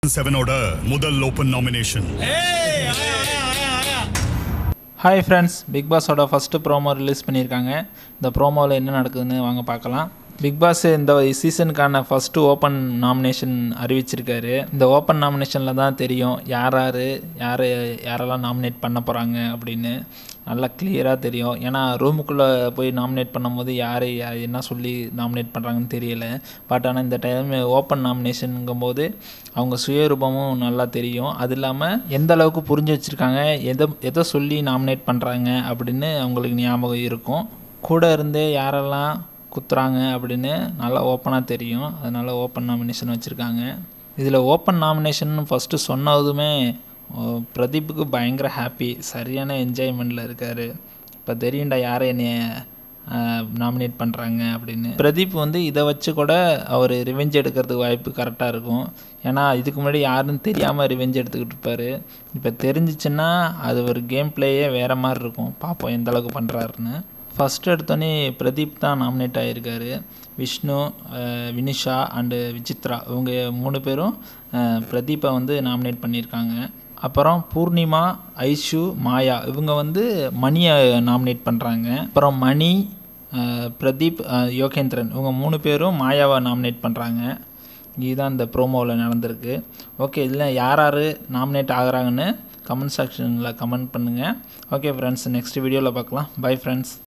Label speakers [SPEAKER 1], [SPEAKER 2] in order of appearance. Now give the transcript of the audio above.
[SPEAKER 1] செவனோட முதல் open nomination
[SPEAKER 2] hi friends Bigg பாஸோட first promo release பண்ணியிருக்காங்க இந்த ப்ரோமோவில் என்ன நடக்குதுன்னு வாங்க பார்க்கலாம் பிக் பாஸ் இந்த சீசனுக்கான ஃபஸ்ட்டு ஓப்பன் நாமினேஷன் அறிவிச்சிருக்காரு இந்த ஓப்பன் நாமினேஷனில் தான் தெரியும் யார் யார் யார் யாரெல்லாம் நாமினேட் பண்ண போகிறாங்க அப்படின்னு நல்லா கிளியராக தெரியும் ஏன்னா ரூமுக்குள்ளே போய் நாமினேட் பண்ணும்போது யார் யார் என்ன சொல்லி நாமினேட் பண்ணுறாங்கன்னு தெரியல பட் ஆனால் இந்த டைம் ஓப்பன் நாமினேஷனுங்கும்போது அவங்க சுயரூபமும் நல்லா தெரியும் அது இல்லாமல் எந்த அளவுக்கு புரிஞ்சு வச்சுருக்காங்க எதை எதை சொல்லி நாமினேட் பண்ணுறாங்க அப்படின்னு அவங்களுக்கு ஞாபகம் இருக்கும் கூட இருந்தே யாரெல்லாம் குத்துறாங்க அப்படின்னு நல்லா ஓப்பனாக தெரியும் அதனால் ஓப்பன் நாமினேஷன் வச்சுருக்காங்க இதில் ஓப்பன் நாமினேஷன் ஃபஸ்ட்டு சொன்னதுமே ஓ, பிரதீப்புக்கு பயங்கர ஹாப்பி சரியான என்ஜாய்மெண்ட்டில் இருக்கார் இப்போ தெரியும்டா யாரை என்னைய நாமினேட் பண்ணுறாங்க அப்படின்னு பிரதீப் வந்து இதை வச்சு கூட அவர் ரிவெஞ்ச் எடுக்கிறதுக்கு வாய்ப்பு கரெக்டாக இருக்கும் ஏன்னா இதுக்கு முன்னாடி யாருன்னு தெரியாமல் ரிவெஞ்ச் எடுத்துக்கிட்டு இருப்பார் இப்போ தெரிஞ்சிச்சுன்னா அது ஒரு கேம் பிளேயே வேறு மாதிரி இருக்கும் பார்ப்போம் எந்த அளவுக்கு பண்ணுறாருன்னு ஃபஸ்ட்டு எடுத்தோன்னே பிரதீப் தான் நாமினேட் ஆகியிருக்காரு விஷ்ணு அஹ், வினிஷா அண்டு விசித்ரா இவங்க மூணு பேரும் அஹ், பிரதீப்பை வந்து நாமினேட் பண்ணியிருக்காங்க அப்புறம் பூர்ணிமா ஐஷு மாயா இவங்க வந்து மணியை நாமினேட் பண்ணுறாங்க அப்புறம் மணி அஹ், பிரதீப் அஹ், யோகேந்திரன் இவங்க மூணு பேரும் மாயாவை நாமினேட் பண்ணுறாங்க இதுதான் இந்த ப்ரோமோவில் நடந்திருக்கு ஓகே இதில் யார் யார் நாமினேட் ஆகுறாங்கன்னு கமெண்ட் செக்ஷனில் கமெண்ட் பண்ணுங்கள் ஓகே ஃப்ரெண்ட்ஸ் நெக்ஸ்ட் வீடியோவில் பார்க்கலாம் பை ஃப்ரெண்ட்ஸ்